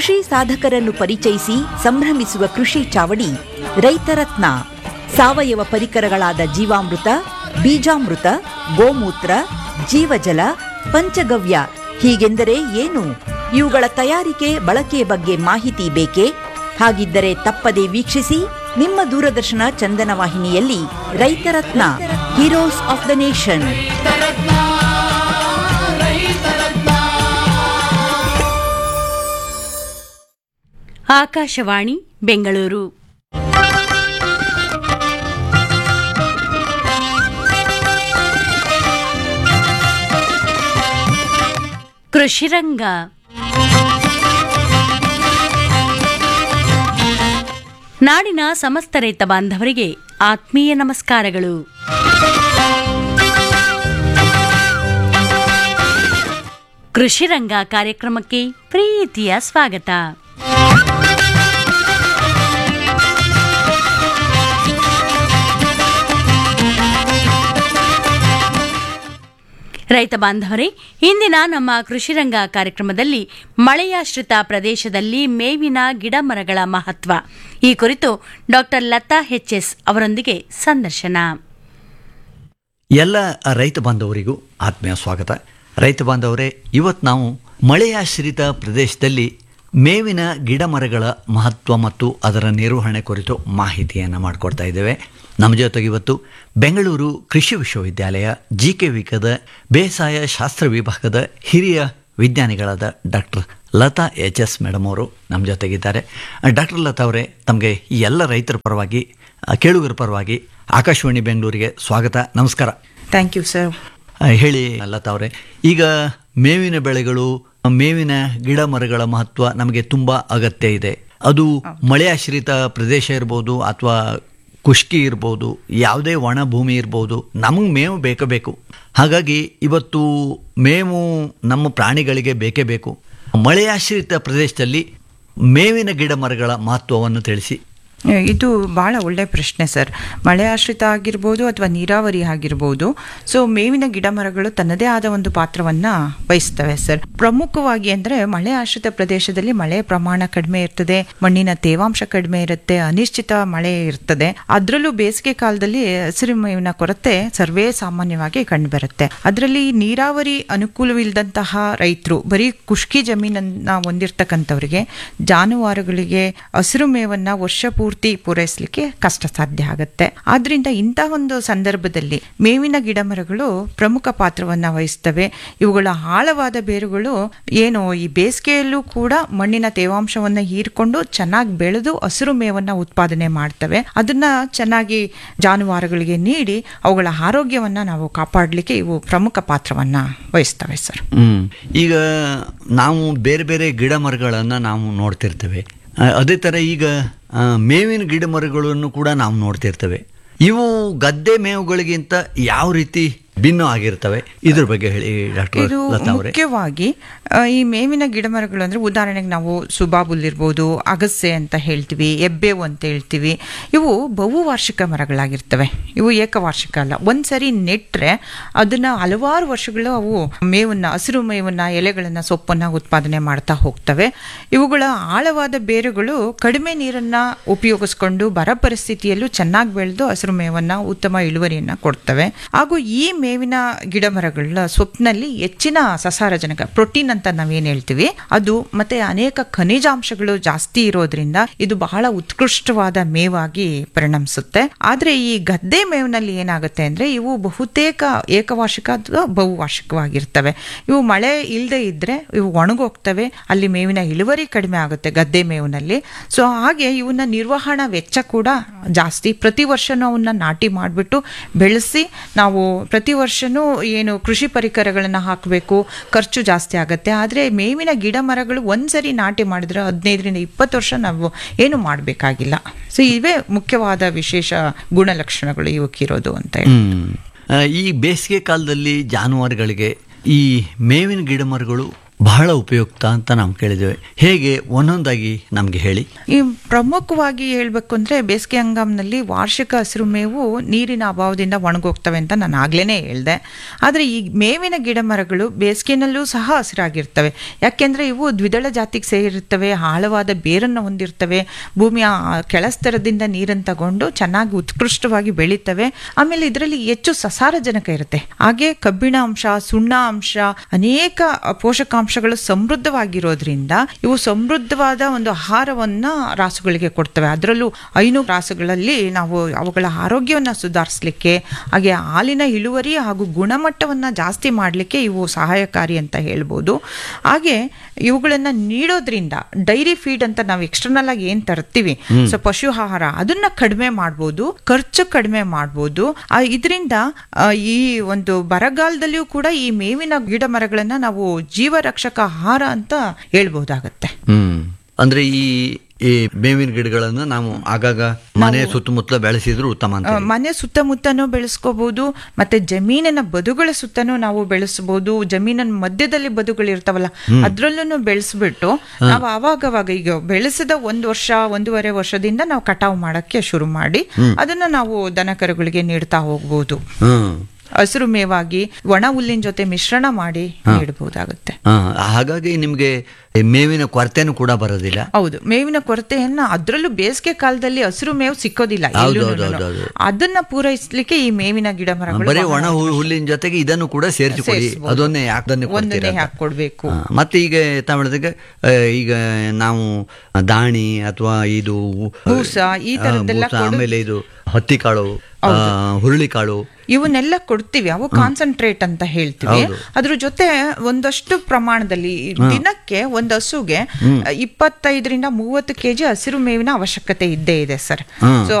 ಕೃಷಿ ಸಾಧಕರನ್ನು ಪರಿಚಯಿಸಿ ಸಂಭ್ರಮಿಸುವ ಕೃಷಿ ಚಾವಡಿ ರೈತರತ್ನ ಸಾವಯವ ಪರಿಕರಗಳಾದ ಜೀವಾಮೃತ ಬೀಜಾಮೃತ ಗೋಮೂತ್ರ ಜೀವಜಲ ಪಂಚಗವ್ಯ ಹೀಗೆಂದರೆ ಏನು ಇವುಗಳ ತಯಾರಿಕೆ ಬಳಕೆಯ ಬಗ್ಗೆ ಮಾಹಿತಿ ಬೇಕೇ ಹಾಗಿದ್ದರೆ ತಪ್ಪದೆ ವೀಕ್ಷಿಸಿ ನಿಮ್ಮ ದೂರದರ್ಶನ ಚಂದನ ವಾಹಿನಿಯಲ್ಲಿ ರೈತರತ್ನ heroes of the nation Akashvani Bengaluru ಕೃಷಿರಂಗ ನಾಡಿನ ಸಮಸ್ತ ರೈತ ಬಾಂಧವರಿಗೆ ಆತ್ಮೀಯ ನಮಸ್ಕಾರಗಳು ಕೃಷಿರಂಗ ಕಾರ್ಯಕ್ರಮಕ್ಕೆ ಪ್ರೀತಿಯ ಸ್ವಾಗತ ರೈತ ಬಾಂಧವರೇ ಇಂದಿನ ನಮ್ಮ ಕೃಷಿರಂಗ ಕಾರ್ಯಕ್ರಮದಲ್ಲಿ ಮಳೆಯಾಶ್ರಿತ ಪ್ರದೇಶದಲ್ಲಿ ಮೇವಿನ ಗಿಡ ಮರಗಳ ಮಹತ್ವ ಈ ಕುರಿತು ಡಾಕ್ಟರ್ ಲತಾ ಎಚ್ಎಸ್ ಅವರೊಂದಿಗೆ ಸಂದರ್ಶನ ಎಲ್ಲ ರೈತ ಬಾಂಧವರಿಗೂ ಆತ್ಮೀಯ ಸ್ವಾಗತ ರೈತ ಬಾಂಧವರೇ ಇವತ್ತು ನಾವು ಮಳೆಯಾಶ್ರಿತ ಪ್ರದೇಶದಲ್ಲಿ ಮೇವಿನ ಗಿಡ ಮರಗಳ ಮಹತ್ವ ಮತ್ತು ಅದರ ನಿರ್ವಹಣೆ ಕುರಿತು ಮಾಹಿತಿಯನ್ನು ಮಾಡಿಕೊಡ್ತಾ ಇದ್ದೇವೆ ನಮ್ಮ ಜೊತೆಗೆ ಇವತ್ತು ಬೆಂಗಳೂರು ಕೃಷಿ ವಿಶ್ವವಿದ್ಯಾಲಯ ಜಿ ಕೆ ವಿಕದ ಬೇಸಾಯ ಶಾಸ್ತ್ರ ವಿಭಾಗದ ಹಿರಿಯ ವಿಜ್ಞಾನಿಗಳಾದ doctor Latha H S madam ಅವರು ನಮ್ಮ ಜೊತೆಗಿದ್ದಾರೆ ಡಾಕ್ಟರ್ ಲತಾ ಅವರೇ ತಮಗೆ ಈ ಎಲ್ಲ ರೈತರ ಪರವಾಗಿ ಆ, ಕೇಳುಗರ ಪರವಾಗಿ ಆಕಾಶವಾಣಿ ಬೆಂಗಳೂರಿಗೆ ಸ್ವಾಗತ ನಮಸ್ಕಾರ ಥ್ಯಾಂಕ್ ಯು ಸರ್ ಆ, ಹೇಳಿ ಲತಾ ಅವರೇ ಈಗ ಮೇವಿನ ಬೆಳೆಗಳು ಮೇವಿನ ಗಿಡ ಮರಗಳ ಮಹತ್ವ ನಮಗೆ ತುಂಬ ಅಗತ್ಯ ಇದೆ ಅದು ಮಳೆಯಾಶ್ರಿತ ಪ್ರದೇಶ ಇರ್ಬೋದು ಅಥವಾ ಖುಷ್ಕಿ ಇರ್ಬೋದು ಯಾವುದೇ ಒಣ ಭೂಮಿ ಇರ್ಬೋದು ನಮಗೆ ಮೇವು ಬೇಕೇ ಬೇಕು ಹಾಗಾಗಿ ಇವತ್ತು ಮೇವು ನಮ್ಮ ಪ್ರಾಣಿಗಳಿಗೆ ಬೇಕೇ ಬೇಕು ಮಳೆಯಾಶ್ರಿತ ಪ್ರದೇಶದಲ್ಲಿ ಮೇವಿನ ಗಿಡ ಮರಗಳ ಮಹತ್ವವನ್ನು ತಿಳಿಸಿ ಇದು ಭಾಳ ಒಳ್ಳೆಯ ಪ್ರಶ್ನೆ ಸರ್ ಮಳೆ ಆಶ್ರಿತ ಆಗಿರ್ಬೋದು ಅಥವಾ ನೀರಾವರಿ ಆಗಿರ್ಬೋದು ಸೊ ಮೇವಿನ ಗಿಡ ಮರಗಳು ತನ್ನದೇ ಆದ ಒಂದು ಪಾತ್ರವನ್ನು ವಹಿಸ್ತವೆ ಸರ್ ಪ್ರಮುಖವಾಗಿ ಅಂದರೆ ಮಳೆ ಆಶ್ರಿತ ಪ್ರದೇಶದಲ್ಲಿ ಮಳೆ ಪ್ರಮಾಣ ಕಡಿಮೆ ಇರ್ತದೆ ಮಣ್ಣಿನ ತೇವಾಂಶ ಕಡಿಮೆ ಇರುತ್ತೆ ಅನಿಶ್ಚಿತ ಮಳೆ ಇರ್ತದೆ ಅದರಲ್ಲೂ ಬೇಸಿಗೆ ಕಾಲದಲ್ಲಿ ಹಸಿರು ಮೇವಿನ ಕೊರತೆ ಸರ್ವೇ ಸಾಮಾನ್ಯವಾಗಿ ಕಂಡುಬರುತ್ತೆ ಅದರಲ್ಲಿ ನೀರಾವರಿ ಅನುಕೂಲವಿಲ್ಲದಂತಹ ರೈತರು ಬರೀ ಖುಷ್ಕಿ ಜಮೀನನ್ನ ಹೊಂದಿರ್ತಕ್ಕಂಥವ್ರಿಗೆ ಜಾನುವಾರುಗಳಿಗೆ ಹಸಿರು ಮೇವನ್ನ ವರ್ಷ ಪೂರ್ತಿ ಪೂರೈಸಲಿಕ್ಕೆ ಕಷ್ಟ ಸಾಧ್ಯ ಆಗುತ್ತೆ ಆದ್ರಿಂದ ಇಂತಹ ಒಂದು ಸಂದರ್ಭದಲ್ಲಿ ಮೇವಿನ ಗಿಡ ಮರಗಳು ಪ್ರಮುಖ ಪಾತ್ರವನ್ನ ವಹಿಸ್ತವೆ ಇವುಗಳ ಆಳವಾದ ಬೇರುಗಳು ಏನು ಈ ಬೇಸಿಗೆಯಲ್ಲೂ ಕೂಡ ಮಣ್ಣಿನ ತೇವಾಂಶವನ್ನ ಹೀರ್ಕೊಂಡು ಚೆನ್ನಾಗಿ ಬೆಳೆದು ಹಸಿರು ಮೇವನ್ನ ಉತ್ಪಾದನೆ ಮಾಡ್ತವೆ ಅದನ್ನ ಚೆನ್ನಾಗಿ ಜಾನುವಾರುಗಳಿಗೆ ನೀಡಿ ಅವುಗಳ ಆರೋಗ್ಯವನ್ನ ನಾವು ಕಾಪಾಡಲಿಕ್ಕೆ ಇವು ಪ್ರಮುಖ ಪಾತ್ರವನ್ನ ವಹಿಸ್ತವೆ ಸರ್ ಹ್ಮ್. ಈಗ ನಾವು ಬೇರೆ ಬೇರೆ ಗಿಡ ಮರಗಳನ್ನು ನಾವು ನೋಡ್ತಿರ್ತೇವೆ ಆ, ಅದೇ ಥರ ಈಗ ಆ, ಮೇವಿನ ಗಿಡ ಮರಗಳನ್ನು ಕೂಡ ನಾವು ನೋಡ್ತಿರ್ತೇವೆ ಇವು ಗದ್ದೆ ಮೇವುಗಳಿಗಿಂತ ಯಾವ ರೀತಿ ಭಿನ್ನ ಆಗಿರ್ತವೆ ಇದ್ರ ಬಗ್ಗೆ ಹೇಳಿ ಡಾಕ್ಟರ್ ಇದು ಲತಾ ಅವರೇ ಮುಖ್ಯವಾಗಿ ಆ, ಈ ಮೇವಿನ ಗಿಡಮರಗಳು ಅಂದ್ರೆ ಉದಾಹರಣೆಗೆ ನಾವು ಸುಬಾಬುಲ್ ಇರ್ಬೋದು ಅಗಸೆ ಅಂತ ಹೇಳ್ತೀವಿ ಎಬ್ಬೇವು ಅಂತ ಹೇಳ್ತೀವಿ ಇವು ಬಹುವಾರ್ಷಿಕ ಮರಗಳಾಗಿರ್ತವೆ ಇವು ಏಕವಾರ್ಷಿಕ ಅಲ್ಲ ಒಂದ್ಸರಿ ನೆಟ್ರೆ ಅದನ್ನ ಹಲವಾರು ವರ್ಷಗಳು ಅವು ಮೇವನ್ನ ಹಸಿರು ಮೇವನ್ನ ಎಲೆಗಳನ್ನ ಸೊಪ್ಪನ್ನ ಉತ್ಪಾದನೆ ಮಾಡ್ತಾ ಹೋಗ್ತವೆ ಇವುಗಳ ಆಳವಾದ ಬೇರುಗಳು ಕಡಿಮೆ ನೀರನ್ನ ಉಪಯೋಗಿಸ್ಕೊಂಡು ಬರ ಪರಿಸ್ಥಿತಿಯಲ್ಲೂ ಚೆನ್ನಾಗಿ ಬೆಳೆದು ಹಸಿರು ಮೇವನ್ನ ಉತ್ತಮ ಇಳುವರಿಯನ್ನ ಕೊಡ್ತವೆ ಹಾಗೂ ಈ ಮೇವಿನ ಗಿಡ ಮರಗಳ ಸೊಪ್ಪಿನಲ್ಲಿ ಹೆಚ್ಚಿನ ಸಸಾರಜನಕ ಪ್ರೋಟೀನ್ ಅಂತ ನಾವೇನ್ ಹೇಳ್ತೀವಿ ಅದು ಮತ್ತೆ ಅನೇಕ ಖನಿಜಾಂಶಗಳು ಜಾಸ್ತಿ ಇರೋದ್ರಿಂದ ಇದು ಬಹಳ ಉತ್ಕೃಷ್ಟವಾದ ಮೇವಾಗಿ ಪರಿಣಮಿಸುತ್ತೆ ಆದ್ರೆ ಈ ಗದ್ದೆ ಮೇವಿನಲ್ಲಿ ಏನಾಗುತ್ತೆ ಅಂದ್ರೆ ಇವು ಬಹುತೇಕ ಏಕವಾರ್ಷಿಕ ಅಥವಾ ಬಹುವಾರ್ಷಿಕವಾಗಿರ್ತವೆ ಇವು ಮಳೆ ಇಲ್ಲದೆ ಇದ್ರೆ ಇವು ಒಣಗೋಗ್ತವೆ ಅಲ್ಲಿ ಮೇವಿನ ಇಳುವರಿ ಕಡಿಮೆ ಆಗುತ್ತೆ ಗದ್ದೆ ಮೇವಿನಲ್ಲಿ ಸೊ ಹಾಗೆ ಇವನ್ನ ನಿರ್ವಹಣಾ ವೆಚ್ಚ ಕೂಡ ಜಾಸ್ತಿ ಪ್ರತಿ ವರ್ಷನೂ ಅವನ್ನ ನಾಟಿ ಮಾಡಿಬಿಟ್ಟು ಬೆಳೆಸಿ ನಾವು ಪ್ರತಿ ವರ್ಷನೂ ಏನು ಕೃಷಿ ಪರಿಕರಗಳನ್ನ ಹಾಕಬೇಕು ಖರ್ಚು ಜಾಸ್ತಿ ಆಗುತ್ತೆ ಆದರೆ ಮೇವಿನ ಗಿಡ ಮರಗಳು ಒಂದ್ಸರಿ ನಾಟಿ ಮಾಡಿದ್ರೆ ಹದಿನೈದರಿಂದ ಇಪ್ಪತ್ತು ವರ್ಷ ನಾವು ಏನು ಮಾಡಬೇಕಾಗಿಲ್ಲ ಸೊ ಇವೇ ಮುಖ್ಯವಾದ ವಿಶೇಷ ಗುಣಲಕ್ಷಣಗಳು ಇವಕ್ಕಿರೋದು ಅಂತ ಹೇಳಿ ಹ್ಮ್. ಆ, ಈ ಬೇಸಿಗೆ ಕಾಲದಲ್ಲಿ ಜಾನುವಾರುಗಳಿಗೆ ಈ ಮೇವಿನ ಗಿಡ ಮರಗಳು ಬಹಳ ಉಪಯುಕ್ತ ಅಂತ ನಾವು ಕೇಳಿದ್ದೇವೆ ಹೇಗೆ ಒಂದೊಂದಾಗಿ ನಮಗೆ ಹೇಳಿ ಈ ಪ್ರಮುಖವಾಗಿ ಹೇಳ್ಬೇಕು ಅಂದ್ರೆ ಬೇಸಿಗೆ ಹಂಗಾಮ್ನಲ್ಲಿ ವಾರ್ಷಿಕ ಹಸಿರು ಮೇವು ನೀರಿನ ಅಭಾವದಿಂದ ಒಣಗೋಗ್ತವೆ ಅಂತ ನಾನು ಆಗ್ಲೇನೆ ಹೇಳ್ದೆ ಆದರೆ ಈ ಮೇವಿನ ಗಿಡ ಮರಗಳು ಬೇಸಿಗೆನಲ್ಲೂ ಸಹ ಹಸಿರಾಗಿರ್ತವೆ ಯಾಕೆಂದ್ರೆ ಇವು ದ್ವಿದಳ ಜಾತಿಗೆ ಸೇರಿರ್ತವೆ ಆಳವಾದ ಬೇರನ್ನು ಹೊಂದಿರ್ತವೆ ಭೂಮಿಯ ಆ ಕೆಳಸ್ತರದಿಂದ ನೀರನ್ನು ತಗೊಂಡು ಚೆನ್ನಾಗಿ ಉತ್ಕೃಷ್ಟವಾಗಿ ಬೆಳೀತವೆ ಆಮೇಲೆ ಇದರಲ್ಲಿ ಹೆಚ್ಚು ಸಸಾರಜನಕ ಇರುತ್ತೆ ಹಾಗೆ ಕಬ್ಬಿಣ ಅಂಶ ಸುಣ್ಣ ಅಂಶ ಅನೇಕ ಪೋಷಕಾಂಶಗಳು ಸಮೃದ್ಧವಾಗಿರೋದ್ರಿಂದ ಇವು ಸಮೃದ್ಧವಾದ ಒಂದು ಆಹಾರವನ್ನ ರಾಸುಗಳಿಗೆ ಕೊಡ್ತವೆ ಅದರಲ್ಲೂ ಐನು ರಾಸುಗಳಲ್ಲಿ ನಾವು ಅವುಗಳ ಆರೋಗ್ಯವನ್ನ ಸುಧಾರಿಸಲಿಕ್ಕೆ ಹಾಗೆ ಹಾಲಿನ ಇಳುವರಿ ಹಾಗೂ ಗುಣಮಟ್ಟವನ್ನ ಜಾಸ್ತಿ ಮಾಡಲಿಕ್ಕೆ ಇವು ಸಹಾಯಕಾರಿ ಅಂತ ಹೇಳ್ಬೋದು ಹಾಗೆ ಇವುಗಳನ್ನ ನೀಡೋದ್ರಿಂದ ಡೈರಿ ಫೀಡ್ ಅಂತ ನಾವು ಎಕ್ಸ್ಟರ್ನಲ್ ಆಗಿ ಏನ್ ತರ್ತೀವಿ ಸೊ ಪಶು ಆಹಾರ ಅದನ್ನ ಕಡಿಮೆ ಮಾಡ್ಬೋದು ಖರ್ಚು ಕಡಿಮೆ ಮಾಡ್ಬೋದು ಇದರಿಂದ ಈ ಒಂದು ಬರಗಾಲದಲ್ಲಿಯೂ ಕೂಡ ಈ ಮೇವಿನ ಗಿಡ ಮರಗಳನ್ನ ನಾವು ಜೀವರಕ್ಷಕ ಆಹಾರ ಅಂತ ಹೇಳ್ಬಹುದಾಗತ್ತೆ ಹ್ಮ್ ಅಂದ್ರೆ ಈ ಈ ಬೇವಿನ ಗಿಡಗಳನ್ನು ನಾವು ಆಗಾಗ ಮನೆ ಸುತ್ತಮುತ್ತಲ ಬೆಳೆಸಿದ್ರು ಉತ್ತಮ ಅಂತ ಆ, ಮನೆ ಸುತ್ತಮುತ್ತನೂ ಬೆಳೆಸ್ಕೋಬಹುದು ಮತ್ತೆ ಜಮೀನಿನ ಬದುಗಳ ಸುತ್ತನೂ ನಾವು ಬೆಳೆಸಬಹುದು ಜಮೀನಿನ ಮಧ್ಯದಲ್ಲಿ ಬದುಗಳು ಇರ್ತಾವಲ್ಲ ಅದ್ರಲ್ಲೂ ಬೆಳೆಸ್ಬಿಟ್ಟು ನಾವು ಅವಾಗವಾಗ ಈಗ ಬೆಳೆಸಿದ ಒಂದು ವರ್ಷ ಒಂದೂವರೆ ವರ್ಷದಿಂದ ನಾವು ಕಟಾವು ಮಾಡಕ್ಕೆ ಶುರು ಮಾಡಿ ಅದನ್ನ ನಾವು ದನಕರುಗಳಿಗೆ ನೀಡ್ತಾ ಹೋಗ್ಬೋದು ಹ್ಮ್ ಹಸಿರು ಮೇವಾಗಿ ಒಣ ಹುಲ್ಲಿನ ಜೊತೆ ಮಿಶ್ರಣ ಮಾಡಿ ನೀಡಬಹುದಾಗುತ್ತೆ ಆ, ಹಾಗಾಗಿ ನಿಮ್ಗೆ ಮೇವಿನ ಕೊರತೆನೂ ಕೂಡ ಬರೋದಿಲ್ಲ ಹೌದು ಮೇವಿನ ಕೊರತೆಯನ್ನ ಅದ್ರಲ್ಲೂ ಬೇಸಿಗೆ ಕಾಲದಲ್ಲಿ ಹಸಿರು ಮೇವು ಸಿಕ್ಕೋದಿಲ್ಲ ಹೌದು, ಎಲ್ಲೂನುನು. ಹೌದು, ಹೌದು, ಹೌದು. ಅದನ್ನ ಪೂರೈಸಲಿಕ್ಕೆ ಈ ಮೇವಿನ ಗಿಡ ಮರಗಳು ಬರೀ ಬಹಳ ಒಣ ಹು- ಹುಲ್ಲಿನ ಜೊತೆಗೆ ಇದನ್ನು ಕೂಡ ಸೇರಿಸಿಕೊಡಿ ಸೇರಿಸ್ಬೋದು. ಅದನ್ನೇ ಯಾಕದನ್ನೇ ಒಂದನ್ನೇ ಹಾಕೊಡ್ಬೇಕು ಹಾ, ಮತ್ತೆ ಈಗ ತಾವು ಹೇಳಿದಾಗ ಆ, ಈಗ ನಾವು ದಾಣಿ ಅಥವಾ ಇದು ಬೂಸ, ಈ ಆ, ಥರದ್ದೆಲ್ಲ ಬೂಸ, ಕೊಡು- ಆಮೇಲೆ ಇದು ಹತ್ತಿಕಾಳು ಆ, ಹುರುಳಿಕಾಳು ಇವನ್ನೆಲ್ಲ ಕೊಡ್ತೀವಿ ಅವು ಕಾನ್ಸಂಟ್ರೇಟ್ ಅಂತ ಹೇಳ್ತೀವಿ ಹೌದು. ಅದ್ರ ಜೊತೆ ಒಂದಷ್ಟು ಪ್ರಮಾಣದಲ್ಲಿ ದಿನಕ್ಕೆ ಒಂದು ಹಸುಗೆ ಇಪ್ಪತ್ತೈದರಿಂದ ಮೂವತ್ತು ಕೆಜಿ ಹಸಿರು ಮೇವಿನ ಅವಶ್ಯಕತೆ ಇದ್ದೇ ಇದೆ ಸರ್ ಹ್ಮ್. ಸೊ